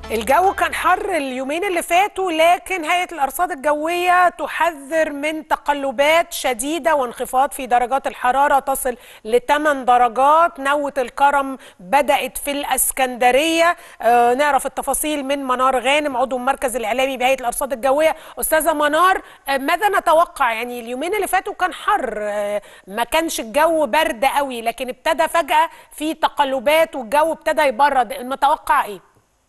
الجو كان حر اليومين اللي فاتوا لكن هيئة الأرصاد الجوية تحذر من تقلبات شديدة وانخفاض في درجات الحرارة تصل ل 8 درجات نوة الكرم بدأت في الأسكندرية آه نعرف التفاصيل من منار غانم عضو المركز الإعلامي بهيئة الأرصاد الجوية أستاذة منار آه ماذا نتوقع يعني اليومين اللي فاتوا كان حر آه ما كانش الجو برد قوي لكن ابتدى فجأة في تقلبات والجو ابتدى يبرد المتوقع إيه؟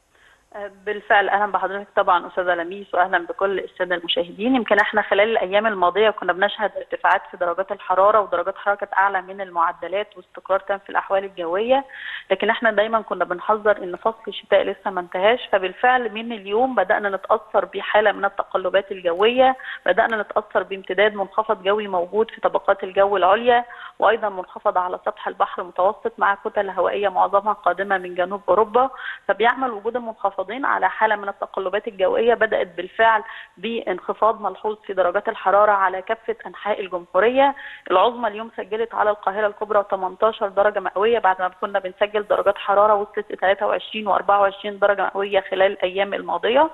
بالفعل اهلا بحضرتك طبعا استاذه لميس واهلا بكل الساده المشاهدين يمكن احنا خلال الايام الماضيه كنا بنشهد ارتفاعات في درجات الحراره ودرجات حراره كانت اعلى من المعدلات واستقرار تام في الاحوال الجويه لكن احنا دايما كنا بنحذر ان فصل الشتاء لسه ما انتهاش فبالفعل من اليوم بدانا نتاثر بحاله من التقلبات الجويه بدانا نتاثر بامتداد منخفض جوي موجود في طبقات الجو العليا وايضا منخفض على سطح البحر المتوسط مع كتل هوائيه معظمها قادمه من جنوب اوروبا فبيعمل وجود المنخفض منخفضين على حاله من التقلبات الجويه بدات بالفعل بانخفاض ملحوظ في درجات الحراره على كافه انحاء الجمهوريه العظمى اليوم سجلت على القاهره الكبرى 18 درجه مئويه بعد ما كنا بنسجل درجات حراره وصلت ل 23 و24 درجه مئويه خلال الايام الماضيه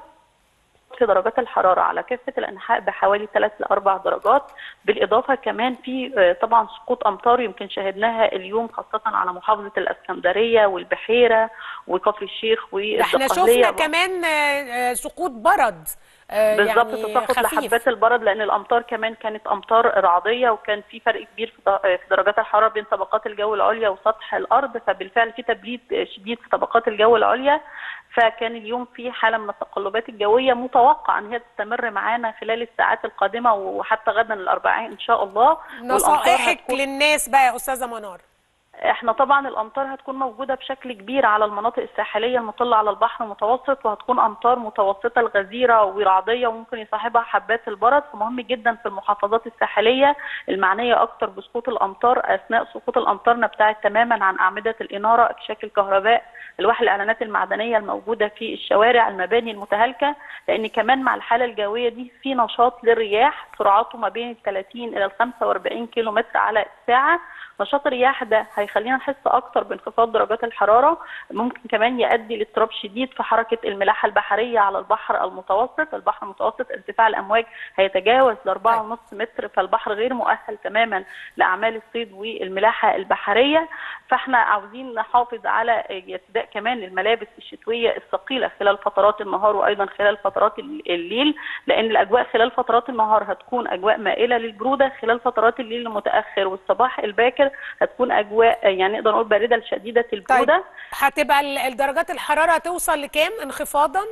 في درجات الحراره على كافه الانحاء بحوالي 3 ل 4 درجات بالاضافه كمان في طبعا سقوط امطار يمكن شاهدناها اليوم خاصه على محافظه الاسكندريه والبحيره وكفر الشيخ احنا شفنا كمان سقوط برد بالظبط يعني تساقط لحبات البرد لان الامطار كمان كانت امطار رعديه وكان في فرق كبير في درجات الحراره بين طبقات الجو العليا وسطح الارض فبالفعل في تبريد شديد في طبقات الجو العليا فكان اليوم في حاله من التقلبات الجويه متوقع ان هي تستمر معانا خلال الساعات القادمه وحتى غدا الاربعاء ان شاء الله نصائحك للناس بقى يا استاذه منار احنا طبعا الامطار هتكون موجوده بشكل كبير على المناطق الساحليه المطله على البحر المتوسط وهتكون امطار متوسطه الغزيره ورعديه وممكن يصاحبها حبات البرد فمهم جدا في المحافظات الساحليه المعنيه اكثر بسقوط الامطار اثناء سقوط الامطار نبتعد تماما عن اعمده الاناره اكشاك الكهرباء الواح الاعلانات المعدنيه الموجوده في الشوارع المباني المتهالكه لان كمان مع الحاله الجويه دي في نشاط للرياح سرعته ما بين ال 30 الى ال 45 كيلو متر على الساعه نشاط الرياح ده هيخلينا نحس اكتر بانخفاض درجات الحراره ممكن كمان يؤدي لاضطراب شديد في حركه الملاحه البحريه على البحر المتوسط البحر المتوسط ارتفاع الامواج هيتجاوز ل 4.5 متر فالبحر غير مؤهل تماما لاعمال الصيد والملاحه البحريه فاحنا عاوزين نحافظ على ارتداء كمان الملابس الشتويه الثقيله خلال فترات النهار وايضا خلال فترات الليل لان الاجواء خلال فترات النهار هتكون اجواء مائله للبروده خلال فترات الليل المتاخر والصباح الباكر هتكون اجواء يعني نقدر نقول بارده لشديده البروده طيب هتبقى درجات الحراره هتوصل لكام انخفاضا؟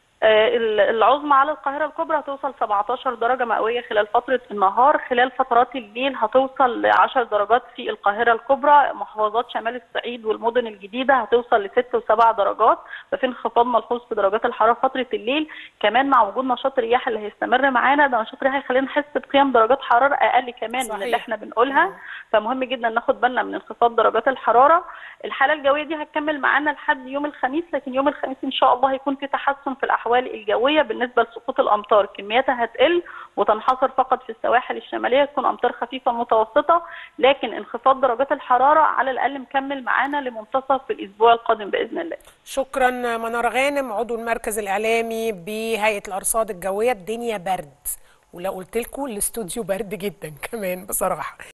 العظمى على القاهرة الكبرى هتوصل 17 درجة مئوية خلال فترة النهار خلال فترات الليل هتوصل ل 10 درجات في القاهرة الكبرى محافظات شمال الصعيد والمدن الجديدة هتوصل ل 6 و7 درجات ففي انخفاض ملحوظ في درجات الحرارة فترة الليل كمان مع وجود نشاط الرياح اللي هيستمر معانا ده نشاط الرياح هيخلينا نحس بقيم درجات حرارة أقل كمان صحيح. من اللي احنا بنقولها مم. فمهم جدا ناخد بالنا من انخفاض درجات الحرارة الحالة الجوية دي هتكمل معانا لحد يوم الخميس لكن يوم الخميس إن شاء الله هيكون في تحسن في الأحوال الاحوال الجويه بالنسبه لسقوط الامطار كمياتها هتقل وتنحصر فقط في السواحل الشماليه تكون امطار خفيفه متوسطه لكن انخفاض درجات الحراره على الاقل مكمل معانا لمنتصف الاسبوع القادم باذن الله. شكرا منار غانم عضو المركز الاعلامي بهيئه الارصاد الجويه الدنيا برد ولو قلت لكم الاستوديو برد جدا كمان بصراحه.